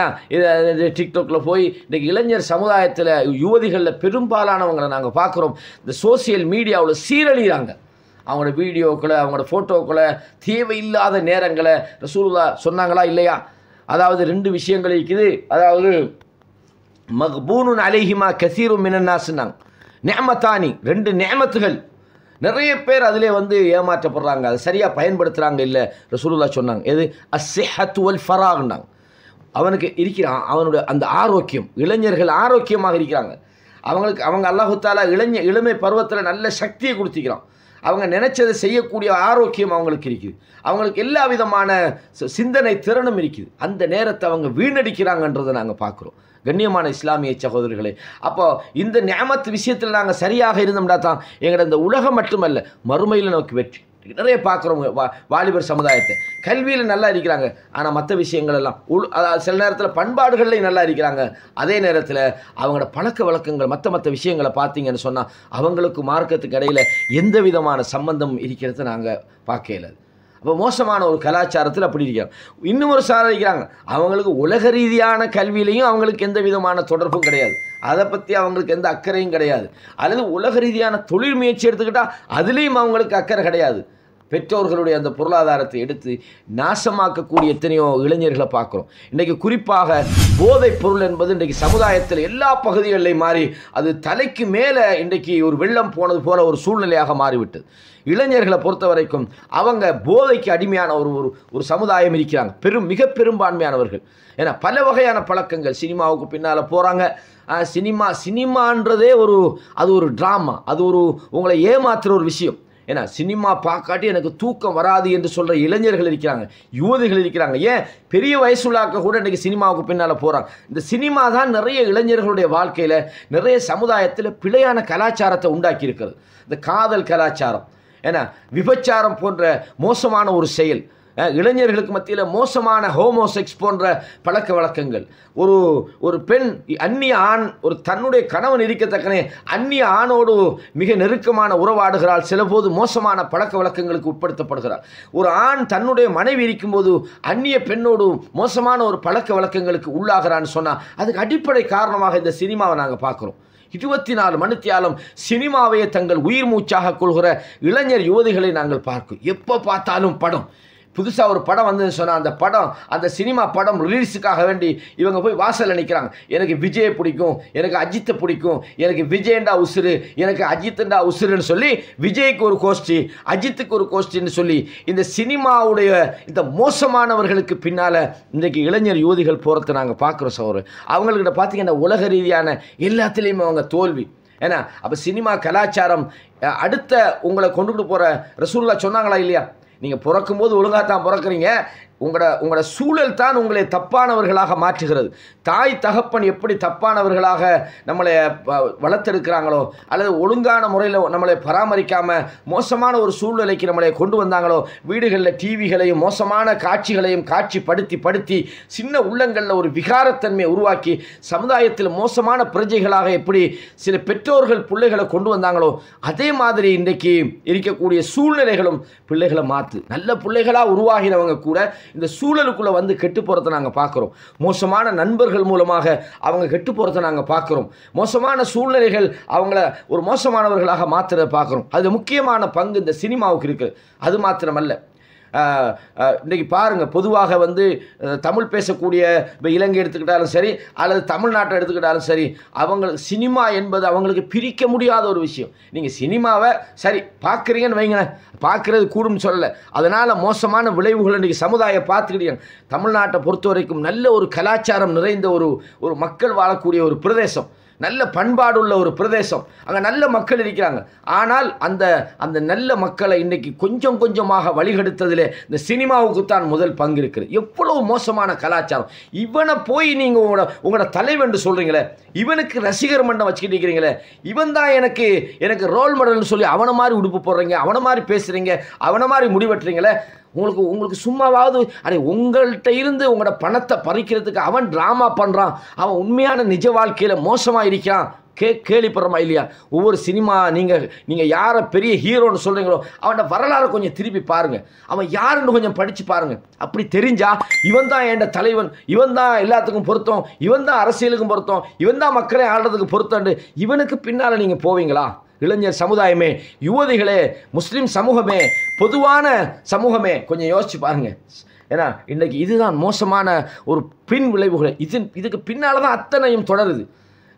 இது டிக்டாக்ல போய் இன்றைக்கி இளைஞர் சமுதாயத்தில் யுவதிகளில் பெரும்பாலானவங்களை நாங்கள் பார்க்குறோம் இந்த சோசியல் மீடியாவில் சீரழிகிறாங்க அவங்களோட வீடியோக்களை அவங்களோட ஃபோட்டோக்களை தேவையில்லாத நேரங்களை ரசூலுல்லா சொன்னாங்களா இல்லையா அதாவது ரெண்டு விஷயங்கள் இருக்குது அதாவது மக்பூனுன் அலைஹிமா கசீரும் மினன்னாசுன்னாங்க நேமத்தானி ரெண்டு நேமத்துகள் நிறைய பேர் அதிலே வந்து ஏமாற்றப்படுறாங்க அதை சரியாக பயன்படுத்துகிறாங்க இல்லை ரசூலுல்லா சொன்னாங்க எது அஸ்ஸிஹத்து வல் ஃபராக்னாங்க அவனுக்கு இருக்கிறான் அவனுடைய அந்த ஆரோக்கியம் இளைஞர்கள் ஆரோக்கியமாக இருக்கிறாங்க அவங்களுக்கு அவங்க அல்லாஹு தாலா இளைஞ இளமை பருவத்தில் நல்ல சக்தியை கொடுத்திக்கிறான் அவங்க நினைச்சதை செய்யக்கூடிய ஆரோக்கியம் அவங்களுக்கு இருக்குது அவங்களுக்கு எல்லா விதமான சி- சிந்தனை திறனும் இருக்குது அந்த நேரத்தை அவங்க வீணடிக்கிறாங்கன்றதை நாங்கள் பார்க்குறோம் கண்ணியமான இஸ்லாமிய சகோதரர்களே அப்போ இந்த ஞாமத்து விஷயத்தில் நாங்கள் சரியாக இருந்தோம்னா தான் எங்களோட இந்த உலகம் மட்டுமல்ல மறுமையில் நமக்கு வெற்றி நிறைய பார்க்குறோம் வா வாலிபர் சமுதாயத்தை கல்வியில் நல்லா இருக்கிறாங்க ஆனால் மற்ற விஷயங்கள் எல்லாம் உள் அதாவது சில நேரத்தில் பண்பாடுகள்லையும் நல்லா இருக்கிறாங்க அதே நேரத்தில் அவங்களோட பழக்க வழக்கங்கள் மற்ற மற்ற விஷயங்களை பார்த்தீங்கன்னு சொன்னால் அவங்களுக்கு மார்க்கத்துக்கு இடையில் எந்த விதமான சம்பந்தம் இருக்கிறத நாங்கள் பார்க்க இயலாது அப்போ மோசமான ஒரு கலாச்சாரத்தில் அப்படி இருக்கிறாங்க இன்னும் ஒரு சாரம் இருக்கிறாங்க அவங்களுக்கு உலக ரீதியான கல்வியிலையும் அவங்களுக்கு எந்த விதமான தொடர்பும் கிடையாது அதை பற்றி அவங்களுக்கு எந்த அக்கறையும் கிடையாது அல்லது உலக ரீதியான தொழில் முயற்சி எடுத்துக்கிட்டால் அதுலேயும் அவங்களுக்கு அக்கறை கிடையாது பெற்றோர்களுடைய அந்த பொருளாதாரத்தை எடுத்து நாசமாக்கக்கூடிய எத்தனையோ இளைஞர்களை பார்க்குறோம் இன்றைக்கி குறிப்பாக போதைப் பொருள் என்பது இன்றைக்கு சமுதாயத்தில் எல்லா பகுதிகளிலையும் மாறி அது தலைக்கு மேலே இன்றைக்கு ஒரு வெள்ளம் போனது போல ஒரு சூழ்நிலையாக மாறிவிட்டது இளைஞர்களை பொறுத்த வரைக்கும் அவங்க போதைக்கு அடிமையான ஒரு ஒரு ஒரு சமுதாயம் இருக்கிறாங்க பெரும் மிக பெரும்பான்மையானவர்கள் ஏன்னா பல வகையான பழக்கங்கள் சினிமாவுக்கு பின்னால் போகிறாங்க சினிமா சினிமான்றதே ஒரு அது ஒரு ட்ராமா அது ஒரு உங்களை ஏமாத்துற ஒரு விஷயம் ஏன்னா சினிமா பார்க்காட்டி எனக்கு தூக்கம் வராது என்று சொல்கிற இளைஞர்கள் இருக்கிறாங்க யுவதிகள் இருக்கிறாங்க ஏன் பெரிய வயசுள்ளாக்க கூட இன்றைக்கி சினிமாவுக்கு பின்னால் போகிறாங்க இந்த சினிமா தான் நிறைய இளைஞர்களுடைய வாழ்க்கையில் நிறைய சமுதாயத்தில் பிழையான கலாச்சாரத்தை உண்டாக்கி இருக்கிறது இந்த காதல் கலாச்சாரம் ஏன்னா விபச்சாரம் போன்ற மோசமான ஒரு செயல் அஹ், இளைஞர்களுக்கு மத்தியில் மோசமான ஹோமோசெக்ஸ் போன்ற பழக்க வழக்கங்கள் ஒரு ஒரு பெண் அந்நிய ஆண் ஒரு தன்னுடைய கணவன் இருக்கத்தக்கனே அந்நிய ஆணோடு மிக நெருக்கமான உறவாடுகிறாள் சிலபோது மோசமான பழக்க வழக்கங்களுக்கு உட்படுத்தப்படுகிறாள் ஒரு ஆண் தன்னுடைய மனைவி இருக்கும்போது அந்நிய பெண்ணோடு மோசமான ஒரு பழக்க வழக்கங்களுக்கு உள்ளாகிறான்னு சொன்னால் அதுக்கு அடிப்படை காரணமாக இந்த சினிமாவை நாங்கள் பார்க்குறோம் இருபத்தி நாலு மணித்தியாலும் சினிமாவையே தங்கள் உயிர் மூச்சாக கொள்கிற இளைஞர் யுவதிகளை நாங்கள் பார்க்கும் எப்போ பார்த்தாலும் படம் புதுசாக ஒரு படம் வந்ததுன்னு சொன்னால் அந்த படம் அந்த சினிமா படம் ரிலீஸுக்காக வேண்டி இவங்க போய் வாசலில் நிற்கிறாங்க எனக்கு விஜயை பிடிக்கும் எனக்கு அஜித்தை பிடிக்கும் எனக்கு விஜயண்டா உசுரு எனக்கு அஜித்தண்டா உசுருன்னு சொல்லி விஜய்க்கு ஒரு கோஷ்டி அஜித்துக்கு ஒரு கோஷ்டின்னு சொல்லி இந்த சினிமாவுடைய இந்த மோசமானவர்களுக்கு பின்னால் இன்றைக்கு இளைஞர் யுவதிகள் போகிறத நாங்கள் பார்க்குறோம் சோறு அவங்கள்கிட்ட பார்த்தீங்கன்னா உலக ரீதியான எல்லாத்துலேயுமே அவங்க தோல்வி ஏன்னா அப்போ சினிமா கலாச்சாரம் அஹ், அடுத்த உங்களை கொண்டுகிட்டு போகிற ரசூல்லா சொன்னாங்களா இல்லையா நீங்கள் பிறக்கும்போது ஒழுங்காக தான் பிறக்கிறீங்க உங்களோட உங்களோட சூழல் தான் உங்களை தப்பானவர்களாக மாற்றுகிறது தாய் தகப்பன் எப்படி தப்பானவர்களாக நம்மளை ப- வளர்த்தெடுக்கிறாங்களோ அல்லது ஒழுங்கான முறையில் நம்மளை பராமரிக்காமல் மோசமான ஒரு சூழ்நிலைக்கு நம்மளை கொண்டு வந்தாங்களோ வீடுகளில் டிவிகளையும் மோசமான காட்சிகளையும் காட்சிப்படுத்தி படுத்தி சின்ன உள்ளங்களில் ஒரு விகாரத்தன்மையை உருவாக்கி சமுதாயத்தில் மோசமான பிரஜைகளாக எப்படி சில பெற்றோர்கள் பிள்ளைகளை கொண்டு வந்தாங்களோ அதே மாதிரி இன்றைக்கு இருக்கக்கூடிய சூழ்நிலைகளும் பிள்ளைகளை மாற்று நல்ல பிள்ளைகளாக உருவாகினவங்க கூட இந்த சூழலுக்குள்ளே வந்து கெட்டு போகிறத நாங்கள் பார்க்குறோம் மோசமான நண்பர்கள் மூலமாக அவங்க கெட்டு போகிறத நாங்கள் பார்க்குறோம் மோசமான சூழ்நிலைகள் அவங்கள ஒரு மோசமானவர்களாக மாற்றுறத பார்க்குறோம் அது முக்கியமான பங்கு இந்த சினிமாவுக்கு இருக்குது அது மாத்திரமல்ல ஆஹ், ஆஹ், இன்றைக்கி பாருங்கள் பொதுவாக வந்து அஹ், தமிழ் பேசக்கூடிய இப்போ இலங்கை எடுத்துக்கிட்டாலும் சரி அல்லது தமிழ்நாட்டை எடுத்துக்கிட்டாலும் சரி அவங்களுக்கு சினிமா என்பது அவங்களுக்கு பிரிக்க முடியாத ஒரு விஷயம் நீங்கள் சினிமாவை சரி பார்க்குறீங்கன்னு வைங்களேன் பார்க்குறது கூடும் சொல்லலை அதனால் மோசமான விளைவுகள் இன்றைக்கி சமுதாயம் பார்த்துக்கிட்டீங்க தமிழ்நாட்டை பொறுத்த வரைக்கும் நல்ல ஒரு கலாச்சாரம் நிறைந்த ஒரு ஒரு மக்கள் வாழக்கூடிய ஒரு பிரதேசம் நல்ல பண்பாடுள்ள ஒரு பிரதேசம் அங்கே நல்ல மக்கள் இருக்கிறாங்க ஆனால் அந்த அந்த நல்ல மக்களை இன்னைக்கு கொஞ்சம் கொஞ்சமாக வழிகெடுத்ததிலே இந்த சினிமாவுக்கு தான் முதல் பங்கு இருக்குது எவ்வளவு மோசமான கலாச்சாரம் இவனை போய் நீங்கள் உங்களோட உங்களோட தலைவன் சொல்கிறீங்களே இவனுக்கு ரசிகர் மண்டம் வச்சுக்கிட்டு இருக்கிறீங்களே இவன் தான் எனக்கு எனக்கு ரோல் மாடல்னு சொல்லி அவனை மாதிரி உடுப்பு போடுறீங்க அவனை மாதிரி பேசுகிறீங்க அவனை மாதிரி முடிவெட்டுறீங்களே உங்களுக்கு உங்களுக்கு சும்மாவாவது அடே உங்கள்கிட்ட இருந்து உங்களோட பணத்தை பறிக்கிறதுக்கு அவன் ட்ராமா பண்ணுறான் அவன் உண்மையான நிஜ வாழ்க்கையில் மோசமாக இருக்கிறான் கே கேள்விப்படுறோமா இல்லையா ஒவ்வொரு சினிமா நீங்கள் நீங்கள் யாரை பெரிய ஹீரோன்னு சொல்கிறீங்களோ அவனோட வரலாறை கொஞ்சம் திருப்பி பாருங்கள் அவன் யாருன்னு கொஞ்சம் படித்து பாருங்கள் அப்படி தெரிஞ்சா இவன் தான் என் தலைவன் இவன் தான் எல்லாத்துக்கும் பொருத்தம் இவன் தான் அரசியலுக்கும் பொருத்தம் இவன் தான் மக்களை ஆடுறதுக்கு பொருத்தம்னு இவனுக்கு பின்னால் நீங்கள் போவீங்களா இளைஞர் சமுதாயமே யுவதிகளே முஸ்லீம் சமூகமே பொதுவான சமூகமே கொஞ்சம் யோசிச்சு பாருங்க ஏன்னா இன்றைக்கி இதுதான் மோசமான ஒரு பின் விளைவுகள் இது இதுக்கு பின்னால் தான் அத்தனையும் தொடருது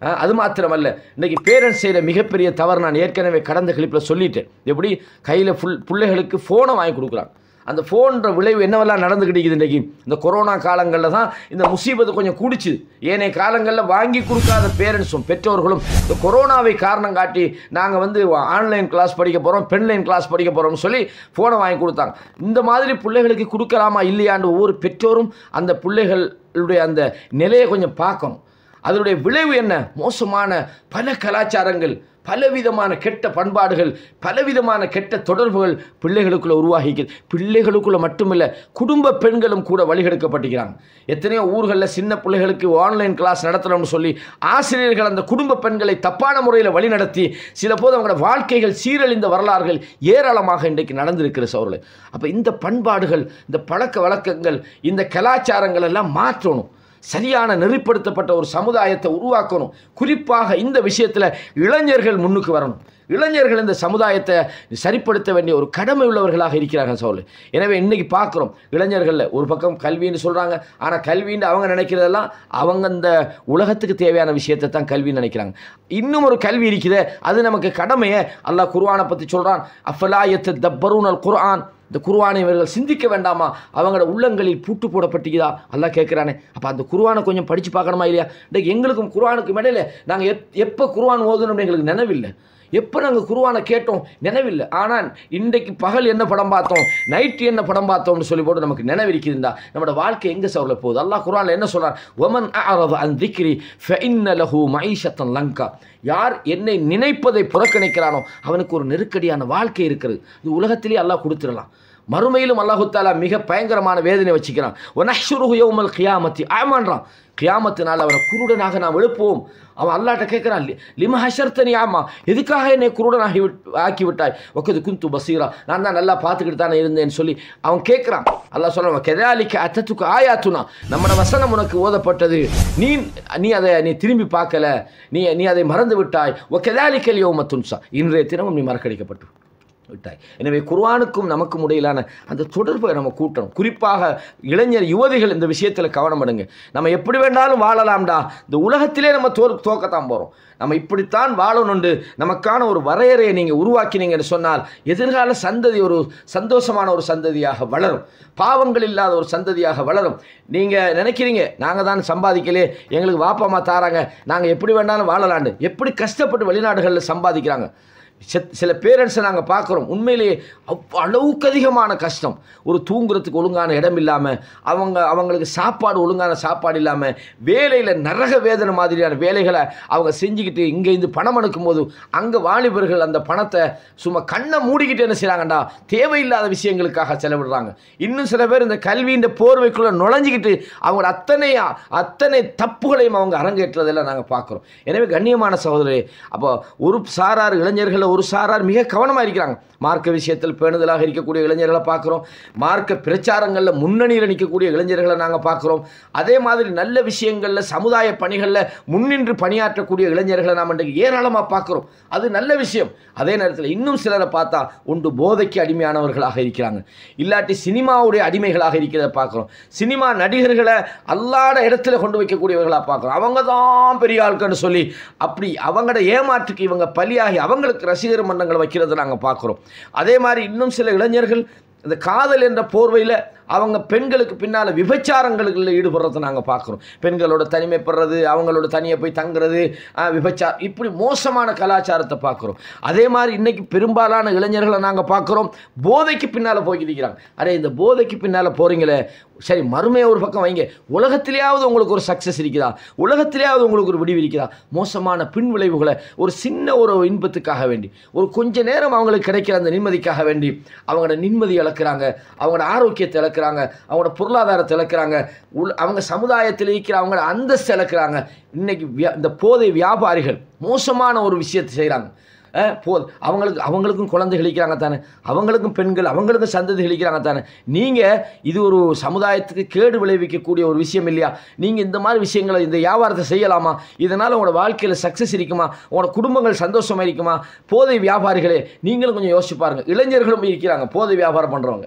அஹ், அது மாத்திரமல்ல இன்றைக்கி பேரண்ட்ஸ் செய்கிற மிகப்பெரிய தவறு நான் ஏற்கனவே கடந்த கிளிப்பில் சொல்லிட்டேன் எப்படி கையில் ஃபுல் பிள்ளைகளுக்கு ஃபோனை வாங்கி கொடுக்குறாங்க அந்த ஃபோன்ற விளைவு என்னவெல்லாம் நடந்துக்கிட்டு இருக்குது இன்றைக்கி இந்த கொரோனா காலங்களில் தான் இந்த முசீபத்து கொஞ்சம் கூடிச்சு ஏனைய காலங்களில் வாங்கி கொடுக்காத பேரண்ட்ஸும் பெற்றோர்களும் இந்த கொரோனாவை காரணம் காட்டி நாங்கள் வந்து ஆன்லைன் கிளாஸ் படிக்க போகிறோம் பென்லைன் கிளாஸ் படிக்க போகிறோம்னு சொல்லி ஃபோனை வாங்கி கொடுத்தாங்க இந்த மாதிரி பிள்ளைகளுக்கு கொடுக்கலாமா இல்லையான்னு ஒவ்வொரு பெற்றோரும் அந்த பிள்ளைகளுடைய அந்த நிலையை கொஞ்சம் பார்க்கணும் அதனுடைய விளைவு என்ன மோசமான பல கலாச்சாரங்கள் பலவிதமான கெட்ட பண்பாடுகள் பலவிதமான கெட்ட தொடர்புகள் பிள்ளைகளுக்குள்ள உருவாகிக்கிறது பிள்ளைகளுக்குள்ள மட்டுமில்லை குடும்ப பெண்களும் கூட வழிகெடுக்கப்பட்டிருக்கிறாங்க எத்தனையோ ஊர்களில் சின்ன பிள்ளைகளுக்கு ஆன்லைன் கிளாஸ் நடத்தணும்னு சொல்லி ஆசிரியர்கள் அந்த குடும்ப பெண்களை தப்பான முறையில் வழிநடத்தி சில போது அவங்களோட வாழ்க்கைகள் சீரழிந்த வரலாறுகள் ஏராளமாக இன்றைக்கு நடந்திருக்கிற சோழலை அப்போ இந்த பண்பாடுகள் இந்த பழக்க வழக்கங்கள் இந்த கலாச்சாரங்கள் எல்லாம் மாற்றணும் சரியான நெறிப்படுத்தப்பட்ட ஒரு சமுதாயத்தை உருவாக்கணும் குறிப்பாக இந்த விஷயத்தில் இளைஞர்கள் முன்னுக்கு வரணும் இளைஞர்கள் இந்த சமுதாயத்தை சரிப்படுத்த வேண்டிய ஒரு கடமை உள்ளவர்களாக இருக்கிறார்கள் சோழ எனவே இன்னைக்கு பார்க்குறோம் இளைஞர்களில் ஒரு பக்கம் கல்வின்னு சொல்கிறாங்க ஆனால் கல்வின்னு அவங்க நினைக்கிறதெல்லாம் அவங்க இந்த உலகத்துக்கு தேவையான விஷயத்தை தான் கல்வின்னு நினைக்கிறாங்க இன்னும் ஒரு கல்வி இருக்குதே அது நமக்கு கடமையை அல்லாஹ் குர்ஆனை பற்றி சொல்கிறான் அஃபலாயத்து தப்பரூனல் குர்ஆன் இந்த குருவானை இவர்கள் சிந்திக்க வேண்டாமா அவங்களோட உள்ளங்களில் பூட்டு போடப்பட்டிக்குதா அல்லாஹ் கேட்குறானே அப்போ அந்த குருவானை கொஞ்சம் படித்து பார்க்கணுமா இல்லையா இன்றைக்கு எங்களுக்கும் குருவானுக்கும் இடையில நாங்கள் எப் எப்போ குருவான் ஓதணும்னு எங்களுக்கு நினைவில்லை எப்போ நாங்கள் குருவானை கேட்டோம் நினைவில்லை ஆனால் இன்றைக்கு பகல் என்ன படம் பார்த்தோம் நைட்டு என்ன படம் பார்த்தோம்னு சொல்லி போட்டு நமக்கு நினைவிருக்குதுண்டா நம்மளோட வாழ்க்கை எங்கே சவுல போகுது அல்லாஹ் குர்ஆன்ல என்ன சொல்றான் ஒமன் அஅரத அன் திக்ரி ஃபஇன்ன லஹு மஈஷத்தன் லங்கா யார் என்னை நினைப்பதை புறக்கணிக்கிறானோ அவனுக்கு ஒரு நெருக்கடியான வாழ்க்கை இருக்கிறது இது உலகத்திலேயே அல்லாஹ் கொடுத்துடலாம் மறுமையிலும் அல்லாஹு தாலா மிக பயங்கரமான வேதனை வச்சுக்கிறான் ஒனஹ்ஷுருஹு யௌமல் கியாமத்தி ஆமான்றான் கியாமத்தினால் அவனை குருடனாக நாம் எழுப்புவோம் அவன் அல்லாட்ட கேட்குறான் லிம ஹஷர்த்தனி ஆமா எதுக்காக என்னை குருடனாகி விட் ஆக்கி விட்டாய் ஒக்கது குந்து பசீரா நான் தான் நல்லா பார்த்துக்கிட்டு தானே இருந்தேன்னு சொல்லி அவன் கேட்குறான் அல்லாஹ் சொல்லுவான் கெதாலிக்க அத்தத்துக்கு ஆயாத்துனா நம்மட வசனம் உனக்கு ஓதப்பட்டது நீ நீ அதை நீ திரும்பி பார்க்கல நீ நீ அதை மறந்து விட்டாய் ஒ கெதாலிக்கல் யோம துன்சா இன்றைய தினமும் நீ மறக்கடிக்கப்பட்டு விட்டாய் எனவே குர்ஆனுக்கும் நமக்கும் இடையிலான அந்த தொடர்பை நம்ம கூட்டணும் குறிப்பாக இளைஞர் யுவதிகள் இந்த விஷயத்தில் கவனம் எடுங்க நம்ம எப்படி வேண்டாலும் வாழலாம்டா இந்த உலகத்திலே நம்ம தோ தோக்கத்தான் போகிறோம் நம்ம இப்படித்தான் வாழணுண்டு நமக்கான ஒரு வரையறையை நீங்கள் உருவாக்கினீங்கன்னு சொன்னால் எதிர்கால சந்ததி ஒரு சந்தோஷமான ஒரு சந்ததியாக வளரும் பாவங்கள் இல்லாத ஒரு சந்ததியாக வளரும் நீங்கள் நினைக்கிறீங்க நாங்கள் தான் சம்பாதிக்கலே எங்களுக்கு வாப்பாமா தாராங்க நாங்கள் எப்படி வேண்டாலும் வாழலாண்டு எப்படி கஷ்டப்பட்டு வெளிநாடுகளில் சம்பாதிக்கிறாங்க செத்- சில பேரண்ட்ஸை நாங்கள் பார்க்குறோம் உண்மையிலேயே அவ் அளவுக்கு அதிகமான கஷ்டம் ஒரு தூங்குறதுக்கு ஒழுங்கான இடம் இல்லாமல் அவங்க அவங்களுக்கு சாப்பாடு ஒழுங்கான சாப்பாடு இல்லாமல் வேலையில் நரக வேதனை மாதிரியான வேலைகளை அவங்க செஞ்சுக்கிட்டு இங்கேருந்து பணம் அனுப்பும்போது அங்கே வாலிபர்கள் அந்த பணத்தை சும்மா கண்ணை மூடிக்கிட்டு என்ன செய்கிறாங்கடா தேவையில்லாத விஷயங்களுக்காக செலவிடுறாங்க இன்னும் சில பேர் இந்த கல்வியின் போர்வைக்குள்ளே நுழைஞ்சிக்கிட்டு அவங்களோட அத்தனை அத்தனை தப்புகளையும் அவங்க அரங்கேற்றதெல்லாம் நாங்கள் பார்க்குறோம் எனவே கண்ணியமான சகோதரரே அப்போ ஒரு சாரார் இளைஞர்களை ஒரு சாரார் மிக கவனமாக இருக்கிறாங்க மார்க்க விஷயத்தில் பேணுதலாக இருக்கக்கூடிய இளைஞர்களை பார்க்குறோம் மார்க்க பிரச்சாரங்களில் முன்னணியில் நிற்கக்கூடிய இளைஞர்களை நாங்கள் பார்க்குறோம் அதே மாதிரி நல்ல விஷயங்களில் சமுதாய பணிகளில் முன்னின்று பணியாற்றக்கூடிய இளைஞர்களை நாம் இன்றைக்கு ஏராளமாக பார்க்குறோம் அது நல்ல விஷயம் அதே நேரத்தில் இன்னும் சிலரை பார்த்தா உண்டு போதைக்கு அடிமையானவர்களாக இருக்கிறாங்க இல்லாட்டி சினிமாவுடைய அடிமைகளாக இருக்கிறத பார்க்குறோம் சினிமா நடிகர்களை அல்லாத இடத்துல கொண்டு வைக்கக்கூடியவர்களாக பார்க்குறோம் அவங்க தான் பெரிய ஆட்கள்னு சொல்லி அப்படி அவங்களோட ஏமாற்றுக்கு இவங்க பலியாகி அவங்களுக்கு ரசிகர் மன்றங்களை வைக்கிறத நாங்கள் பார்க்குறோம் அதே மாதிரி இன்னும் சில இளைஞர்கள் இந்த காதல் என்ற போர்வையில் அவங்க பெண்களுக்கு பின்னால் விபச்சாரங்களுக்கு ஈடுபடுறதை நாங்கள் பார்க்குறோம் பெண்களோட தனிமைப்படுறது அவங்களோட தனியாக போய் தங்குறது விபச்சாரம் இப்படி மோசமான கலாச்சாரத்தை பார்க்குறோம் அதே மாதிரி இன்னைக்கு பெரும்பாலான இளைஞர்களை நாங்கள் பார்க்குறோம் போதைக்கு பின்னால் போய்க்கிட்டு அரே இந்த போதைக்கு பின்னால் போகிறீங்களே சரி மறுமையை ஒரு பக்கம் வைங்க உலகத்திலேயாவது உங்களுக்கு ஒரு சக்ஸஸ் இருக்குதா உலகத்திலேயாவது உங்களுக்கு ஒரு விடிவு இருக்குதா மோசமான பின் விளைவுகளை ஒரு சின்ன ஒரு இன்பத்துக்காக வேண்டி ஒரு கொஞ்ச நேரம் அவங்களுக்கு கிடைக்கிற அந்த நிம்மதிக்காக வேண்டி அவங்களோட நிம்மதி இழக்கிறாங்க அவங்களோட ஆரோக்கியத்தை இழக்கிறாங்க அவங்களோட பொருளாதாரத்தை இழக்கிறாங்க உள் அவங்க சமுதாயத்தில் இருக்கிற அவங்களோட அந்தஸ்து இழக்கிறாங்க இன்னைக்கு வியா- இந்த போதை வியாபாரிகள் மோசமான ஒரு விஷயத்தை செய்கிறாங்க போ அவங்களுக்கு அவங்களுக்கும் குழந்தைகள் இருக்கிறாங்க தானே அவங்களுக்கும் பெண்கள் அவங்களுக்கும் சந்ததி இருக்கிறாங்க தானே நீங்கள் இது ஒரு சமுதாயத்துக்கு கேடு விளைவிக்கக்கூடிய ஒரு விஷயம் இல்லையா நீங்கள் இந்த மாதிரி விஷயங்களை இந்த வியாபாரத்தை செய்யலாமா இதனால் உங்களோட வாழ்க்கையில் சக்ஸஸ் இருக்குமா உங்களோட குடும்பங்கள் சந்தோஷமாக இருக்குமா போதை வியாபாரிகளே நீங்களும் கொஞ்சம் யோசிச்சு பாருங்கள் இளைஞர்களும் இருக்கிறாங்க போதை வியாபாரம் பண்ணுறவங்க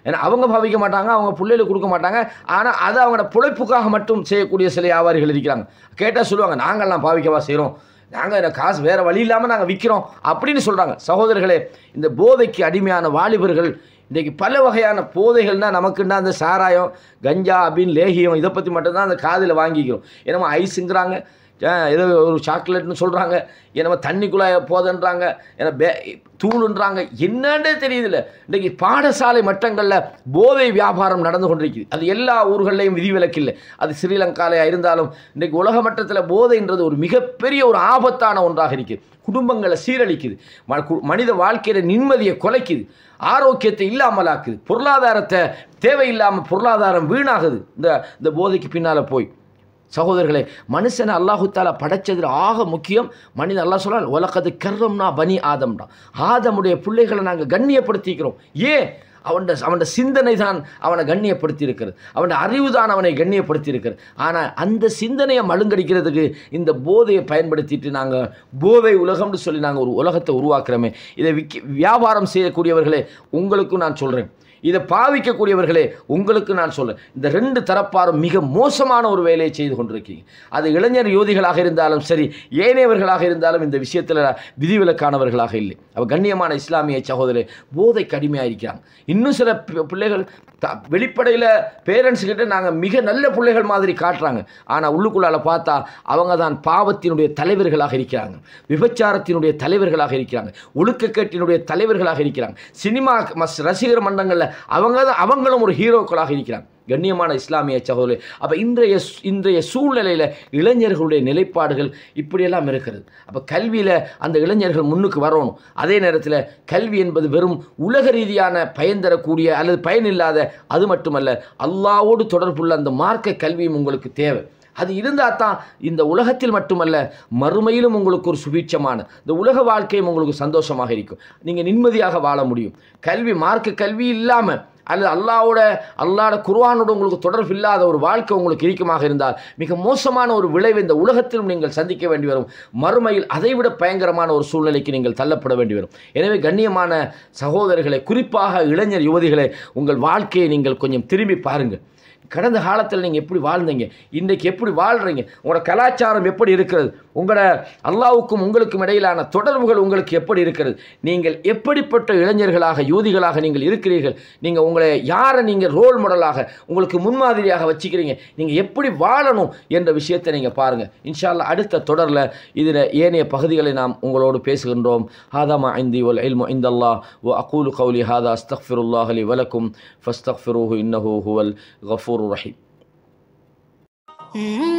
ஏன்னா அவங்க பாவிக்க மாட்டாங்க அவங்க பிள்ளைகளுக்கு கொடுக்க மாட்டாங்க ஆனால் அதை அவங்களோட பிழைப்புக்காக மட்டும் செய்யக்கூடிய சில வியாபாரிகள் இருக்கிறாங்க கேட்டால் சொல்லுவாங்க நாங்கள்லாம் பாவிக்கவா செய்கிறோம் நாங்கள் இந்த காசு வேறு வழி இல்லாமல் நாங்கள் விற்கிறோம் அப்படின்னு சொல்கிறாங்க சகோதரர்களே இந்த போதைக்கு அடிமையான வாலிபர்கள் இன்றைக்கி பல வகையான போதைகள்னா நமக்குன்னா அந்த சாராயம் கஞ்சா அபின் லேகியம் இதை பற்றி மட்டும்தான் அந்த காதில் வாங்கிக்கிறோம் என்னமோ ஐஸுங்கிறாங்க அஹ் ஏதோ ஒரு சாக்லேட்னு சொல்கிறாங்க என்னமோ தண்ணிக்குள்ளாய போதன்றாங்க ஏன்னா பே தூளுன்றாங்க என்னன்னே தெரியுதில்ல இன்றைக்கி பாடசாலை மட்டங்களில் போதை வியாபாரம் நடந்து கொண்டிருக்குது அது எல்லா ஊர்கள்லையும் விதிவிலக்கு இல்லை அது ஸ்ரீலங்காலையாக இருந்தாலும் இன்றைக்கி உலக மட்டத்தில் போதைன்றது ஒரு மிகப்பெரிய ஒரு ஆபத்தான ஒன்றாக இருக்குது குடும்பங்களை சீரழிக்குது ம- கு- மனித வாழ்க்கையில் நிம்மதியை குலைக்குது ஆரோக்கியத்தை இல்லாமலாக்குது பொருளாதாரத்தை தேவையில்லாமல் பொருளாதாரம் வீணாகுது இந்த இந்த போதைக்கு பின்னால் போய் சகோதரர்களே மனுஷனை அல்லாஹு தாலா படைச்சதில் ஆக முக்கியம் மனிதன் அல்லாஹ் சொல்றான் உலகது கர்றம்னா பனி ஆதம்டா ஆதமுடைய பிள்ளைகளை நாங்கள் கண்ணியப்படுத்திக்கிறோம் ஏன் அவன் அவனோட சிந்தனை தான் அவனை கண்ணியப்படுத்தி இருக்கிறது அவனோட அறிவு தான் அவனை கண்ணியப்படுத்தி இருக்கிறது ஆனால் அந்த சிந்தனையை மழுங்கடிக்கிறதுக்கு இந்த போதையை பயன்படுத்திட்டு நாங்கள் போதை உலகம்னு சொல்லி நாங்கள் ஒரு உலகத்தை உருவாக்குறோமே இதை விக்கி வியாபாரம் செய்யக்கூடியவர்களே உங்களுக்கும் நான் சொல்கிறேன் இதை பாவிக்கக்கூடியவர்களே உங்களுக்கு நான் சொல்றேன் இந்த ரெண்டு தரப்பாரும் மிக மோசமான ஒரு வேலையை செய்து கொண்டிருக்கீங்க அது இளைஞர் யோதிகளாக இருந்தாலும் சரி ஏனையவர்களாக இருந்தாலும் இந்த விஷயத்தில் விதிவிலக்கானவர்களாக இல்லை அவ கண்ணியமான இஸ்லாமிய சகோதரர் போதை கடுமையாக இருக்கிறாங்க இன்னும் சில பி- பிள்ளைகள் த வெளிப்படையில் பேரண்ட்ஸ் கிட்ட நாங்கள் மிக நல்ல பிள்ளைகள் மாதிரி காட்டுறாங்க ஆனால் உள்ளுக்குள்ளால பார்த்தா அவங்க தான் பாவத்தினுடைய தலைவர்களாக இருக்கிறாங்க விபச்சாரத்தினுடைய தலைவர்களாக இருக்கிறாங்க ஒழுக்கக்கேட்டினுடைய தலைவர்களாக இருக்கிறாங்க சினிமா மஸ் ரசிகர் மன்றங்களில் அவங்க தான் அவங்களும் ஒரு ஹீரோக்களாக இருக்கிறாங்க கண்ணியமான இஸ்லாமிய சகோதரர் அப்போ இன்றைய சு- இன்றைய சூழ்நிலையில் இளைஞர்களுடைய நிலைப்பாடுகள் இப்படியெல்லாம் இருக்கிறது அப்போ கல்வியில் அந்த இளைஞர்கள் முன்னுக்கு வரணும் அதே நேரத்தில் கல்வி என்பது வெறும் உலக ரீதியான பயன் தரக்கூடிய அல்லது பயனில்லாத அது மட்டுமல்ல அல்லாவோடு தொடர்புள்ள அந்த மார்க்க கல்வியும் உங்களுக்கு தேவை அது இருந்தால் தான் இந்த உலகத்தில் மட்டுமல்ல மறுமையிலும் உங்களுக்கு ஒரு சுபீட்சமான இந்த உலக வாழ்க்கையும் உங்களுக்கு சந்தோஷமாக இருக்கும் நீங்கள் நிம்மதியாக வாழ முடியும் கல்வி மார்க்க கல்வி இல்லாமல் அல்லது அல்லாவோட அல்லாட குர்ஆனோட உங்களுக்கு தொடர்பு இல்லாத ஒரு வாழ்க்கை உங்களுக்கு இருக்குமாக இருந்தால் மிக மோசமான ஒரு விளைவை இந்த உலகத்திலும் நீங்கள் சந்திக்க வேண்டி வரும் மறுமையில் அதைவிட பயங்கரமான ஒரு சூழ்நிலைக்கு நீங்கள் தள்ளப்பட வேண்டி வரும் எனவே கண்ணியமான சகோதரர்களை குறிப்பாக இளைஞர் யுவதிகளை உங்கள் வாழ்க்கையை நீங்கள் கொஞ்சம் திரும்பி பாருங்கள் கடந்த காலத்தில் நீங்கள் எப்படி வாழ்ந்தீங்க இன்றைக்கு எப்படி வாழ்கிறீங்க உங்களோட கலாச்சாரம் எப்படி இருக்கிறது உங்களோட அல்லாவுக்கும் உங்களுக்கும் இடையிலான தொடர்புகள் உங்களுக்கு எப்படி இருக்கிறது நீங்கள் எப்படிப்பட்ட இளைஞர்களாக யூதிகளாக நீங்கள் இருக்கிறீர்கள் நீங்கள் உங்களை யாரை நீங்கள் ரோல் மாடலாக உங்களுக்கு முன்மாதிரியாக வச்சுக்கிறீங்க நீங்கள் எப்படி வாழணும் என்ற விஷயத்தை நீங்கள் பாருங்கள் இன்ஷா அல்லாஹ் அடுத்த தொடரில் இதில் ஏனைய பகுதிகளை நாம் உங்களோடு பேசுகின்றோம் ஹாதாமா ஐந்தி வல் இல்மு இந்தல்லா வ அகூலு கௌலி ஹாதா அஸ்தக்ஃபிருல்லாஹ் லி வலக்கும் ஃபஸ்தக்ஃபிருஹு இன்னஹு ஹுவல் கஃபூர் ரஹீம் Mm-hmm.